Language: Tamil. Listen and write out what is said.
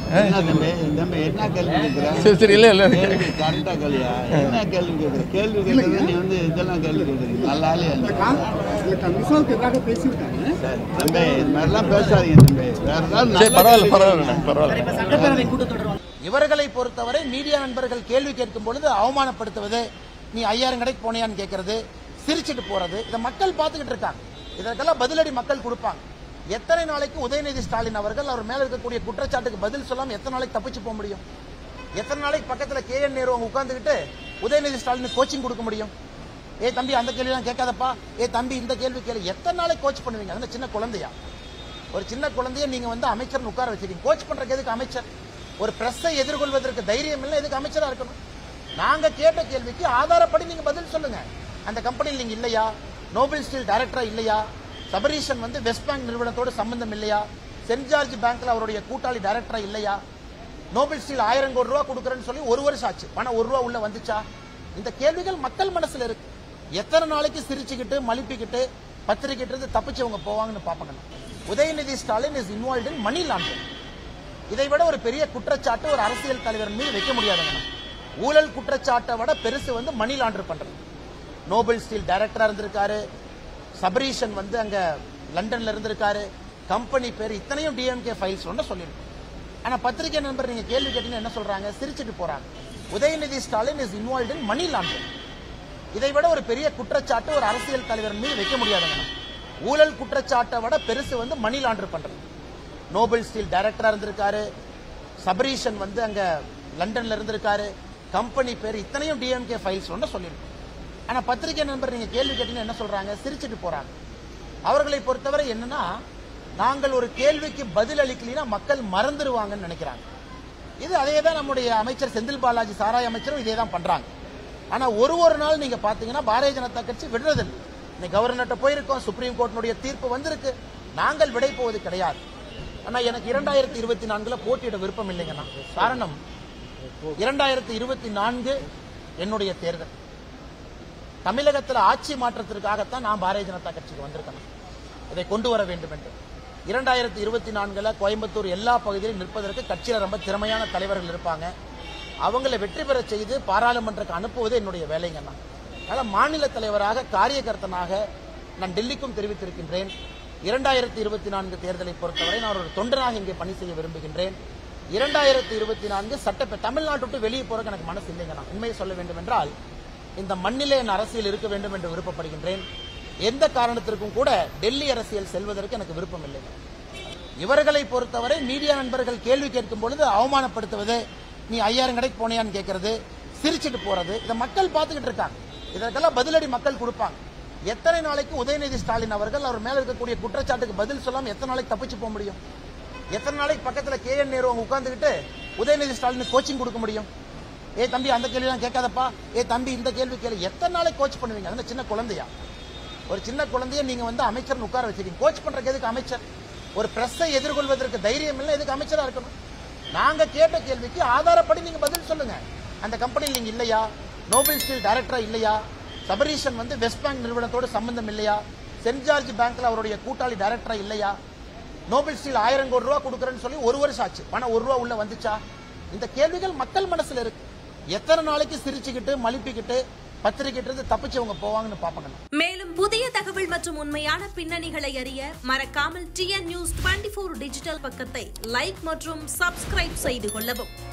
என்ன தம்பி தம்பி என்ன கேள்வி கேட்குற சரி சரி இல்லை இல்லை கேள்வி கரெக்டா கேள்வியா என்ன கேள்வி கேட்குற கேள்வி கேட்கறது நீ வந்து இதெல்லாம் கேள்வி கேட்குறீங்க நல்ல ஆளே இந்த இல்லை. கா- இந்த க- மிசோவுக்கு எதிராக பேசியிருக்காங்க சரி, தம்பி இது மாதிரிலாம் பேசாதீங்க தம்பி வேற ஏதாவது சரி நல்ல பரவாயில்ல கேள்வி பரவாயில்ல பரவாயில்ல சட்டப்பேரவை கூட்டத்தொடர் இவர்களை பொறுத்தவரை மீடியா நண்பர்கள் கேள்வி கேட்கும் பொழுது அவமானப்படுத்துவது நீ ஐயாயிரம் கடைக்கு போனியான்னு கேட்கறது சிரிச்சிட்டு போறது இதை மக்கள் பார்த்துக்கிட்டு இருக்காங்க இதற்கெல்லாம் பதிலடி மக்கள் கொடுப்பாங்க எத்தனை நாளைக்கு உதயநிதி ஸ்டாலின் அவர்கள் அவர் மேல இருக்கக்கூடிய குற்றச்சாட்டுக்கு பதில் சொல்லாம எத்தனை நாளைக்கு தப்பிச்சு போக முடியும் எத்தனை நாளைக்கு பக்கத்துல கே என் நேரு அவங்க உட்கார்ந்துகிட்டு உதயநிதி ஸ்டாலின் கோச்சிங் கொடுக்க முடியும் ஏ தம்பி அந்த கேள்விலாம் கேட்காதப்பா ஏ தம்பி இந்த கேள்வி கேளு எத்தனை நாளைக்கு கோச் பண்ணுவீங்க அந்த சின்ன குழந்தையா ஒரு சின்ன குழந்தைய நீங்க வந்து அமைச்சர் உட்கார வச்சிருக்கீங்க கோச் பண்றதுக்கு எதுக்கு அமைச்சர் ஒரு பிரஸ்ஸை எதிர்கொள்வதற்கு தைரியம் இல்லை எதுக்கு அமைச்சரா இருக்கணும் நாங்க கேட்ட கேள்விக்கு ஆதாரப்படி நீங்க பதில் சொல்லுங்க அந்த கம்பெனியில் நீங்க இல்லையா நோபல் ஸ்டீல் டைரக்டரா இல்லையா சபரீஷன் வந்து வெஸ்ட் பேங்க் நிறுவனத்தோடு சம்பந்தம் இல்லையா சென்ட் ஜார்ஜ் பேங்க்ல அவருடைய கூட்டாளி டைரக்டரா இல்லையா நோபல் ஸ்டீல் ஆயிரம் கோடி ரூபா கொடுக்குறேன்னு சொல்லி ஒரு வருஷம் ஆச்சு பணம் ஒரு ரூபா உள்ள வந்துச்சா இந்த கேள்விகள் மக்கள் மனசுல இருக்கு எத்தனை நாளைக்கு சிரிச்சுக்கிட்டு மலிப்பிக்கிட்டு பத்திரிக்கிட்டு இருந்து தப்பிச்சவங்க போவாங்கன்னு பாப்பாங்க Udhayanidhi Stalin is involve in money laundering இதை விட ஒரு பெரிய குற்றச்சாட்டு ஒரு அரசியல் தலைவர் மீது வைக்க முடியாதுங்க ஊழல் குற்றச்சாட்டை விட பெருசு வந்து மணி லாண்டர் பண்றது நோபல் ஸ்டீல் டைரக்டரா இருந்திருக்காரு சபரீஷன் வந்து அங்க லண்டன்ல இருந்திருக்காரு கம்பெனி பேர் இத்தனையும் டிஎம்கே ஃபைல்ஸ் ஒன்று சொல்லியிருக்கோம் ஆனா பத்திரிகை நண்பர் நீங்க கேள்வி கேட்டீங்கன்னா என்ன சொல்றாங்க சிரிச்சிட்டு போறாங்க Udhayanidhi Stalin is involve in money laundering இதை விட ஒரு பெரிய குற்றச்சாட்டு ஒரு அரசியல் தலைவர் மீது வைக்க முடியாதுங்க ஊழல் குற்றச்சாட்டை விட பெருசு வந்து மணி லாண்டர் பண்றது நோபல் ஸ்டீல் டைரக்டரா இருந்திருக்காரு சபரீஷன் வந்து அங்க லண்டன்ல இருந்திருக்காரு கம்பெனி பேர் இத்தனையும் டிஎம்கே ஃபைல்ஸ் ஒன்று சொல்லியிருக்கோம் ஆனா பத்திரிகை நண்பர் நீங்க கேள்வி கேட்டீங்கன்னா என்ன சொல்றாங்க சிரிச்சிட்டு போறாங்க அவர்களை பொறுத்தவரை என்னன்னா நாங்கள் ஒரு கேள்விக்கு பதில் அளிக்கலைன்னா மக்கள் மறந்துடுவாங்கன்னு நினைக்கிறாங்க இது அதே தான் நம்முடைய அமைச்சர் செந்தில் பாலாஜி சாராய் அமைச்சரும் இதே தான் பண்றாங்க ஆனா ஒரு ஒரு நாள் நீங்க பாத்தீங்கன்னா பாரதிய ஜனதா கட்சி விடுறதில்லை இன்னைக்கு கவர்னர்கிட்ட போயிருக்கோம் சுப்ரீம் கோர்ட்டினுடைய தீர்ப்பு வந்திருக்கு நாங்கள் விடை போவது கிடையாது ஆனா எனக்கு இரண்டாயிரத்தி இருபத்தி நான்குல போட்டியிட விருப்பம் இல்லைங்கண்ணா காரணம் இரண்டாயிரத்தி இருபத்தி நான்கு என்னுடைய தேர்தல் தமிழகத்தில் ஆட்சி மாற்றத்திற்காகத்தான் நான் பாரதிய ஜனதா கட்சிக்கு வந்திருக்கேன் இதை கொண்டு வர வேண்டும் என்று இரண்டாயிரத்தி இருபத்தி நான்குல கோயம்புத்தூர் எல்லா பகுதியிலும் நிற்பதற்கு கட்சியில ரொம்ப திறமையான தலைவர்கள் இருப்பாங்க அவங்களை வெற்றி பெற செய்து பாராளுமன்றத்துக்கு அனுப்புவது என்னுடைய வேலைங்கண்ணா அதனால மாநில தலைவராக காரியகர்த்தனாக நான் டெல்லிக்கும் தெரிவித்திருக்கின்றேன் இரண்டாயிரத்தி இருபத்தி நான்கு தேர்தலை பொறுத்தவரை நான் ஒரு தொண்டனாக இங்கே பணி செய்ய விரும்புகின்றேன் இரண்டாயிரத்தி இருபத்தி நான்கு சட்ட தமிழ்நாட்டு விட்டு வெளியே போறதுக்கு எனக்கு மனசு இல்லைங்கண்ணா உண்மையை சொல்ல வேண்டும் என்றால் இந்த மண்ணிலே என் அரசியல் இருக்க வேண்டும் என்று விருப்பப்படுகின்றேன் எந்த காரணத்திற்கும் கூட டெல்லி அரசியல் செல்வதற்கு எனக்கு விருப்பம் இல்லை இவர்களை பொறுத்தவரை மீடியா நண்பர்கள் கேள்வி கேட்கும் பொழுது அவமானப்படுத்துவது நீ ஐயாயிரம் கடைக்கு போனியான்னு கேட்கறது சிரிச்சிட்டு போறது இதை மக்கள் பார்த்துக்கிட்டு இருக்காங்க இதற்கெல்லாம் பதிலடி மக்கள் கொடுப்பாங்க எத்தனை நாளைக்கு உதயநிதி ஸ்டாலின் அவர்கள் அவர் மேல இருக்கக்கூடிய குற்றச்சாட்டுக்கு பதில் சொல்லாம எத்தனை நாளைக்கு தப்பிச்சு போக முடியும் எத்தனை நாளைக்கு பக்கத்துல கே என் நேரு அவங்க உட்கார்ந்துகிட்டு உதயநிதி ஸ்டாலின் கோச்சிங் கொடுக்க முடியும் ஏ தம்பி அந்த கேள்விலாம் கேட்காதப்பா ஏ தம்பி இந்த கேள்வி கேளு எத்தனை நாளைக்கு கோச் பண்ணுவீங்க அந்த சின்ன குழந்தையா ஒரு சின்ன குழந்தைய நீங்க வந்து அமைச்சர் உட்கார வச்சிருக்கீங்க கோச் பண்றதுக்கு எதுக்கு அமைச்சர் ஒரு பிரஸ்ஸை எதிர்கொள்வதற்கு தைரியம் இல்லை எதுக்கு அமைச்சரா இருக்கணும் நாங்க கேட்ட கேள்விக்கு ஆதாரப்படி நீங்க பதில் சொல்லுங்க அந்த கம்பெனியில் நீங்க இல்லையா நோபல் ஸ்டீல் டைரக்டரா இல்லையா சபரீஷன் வந்து வெஸ்ட் பேங்க் நிறுவனத்தோடு சம்பந்தம் இல்லையா சென்ட் ஜார்ஜ் பேங்க்ல அவருடைய கூட்டாளி டைரக்டரா இல்லையா நோபல் ஸ்டீல் ஆயிரம் கோடி ரூபா கொடுக்குறேன்னு சொல்லி ஒரு வருஷம் ஆச்சு பணம் ஒரு ரூபா உள்ள வந்துச்சா இந்த கேள்விகள் மக்கள் மனசுல இருக்கு எத்தனை நாளைக்கு சிரிச்சுக்கிட்டு மலிப்பிக்கிட்டு பத்திரிக்கிட்டு இருந்து தப்பிச்சவங்க போவாங்கன்னு பாப்பாங்க மேலும் புதிய தகவல் மற்றும் உண்மையான பின்னணிகளை அறிய மறக்காமல் டிஎன் நியூஸ் டுவெண்டி டிஜிட்டல் பக்கத்தை லைக் மற்றும் சப்ஸ்கிரைப் செய்து கொள்ளவும்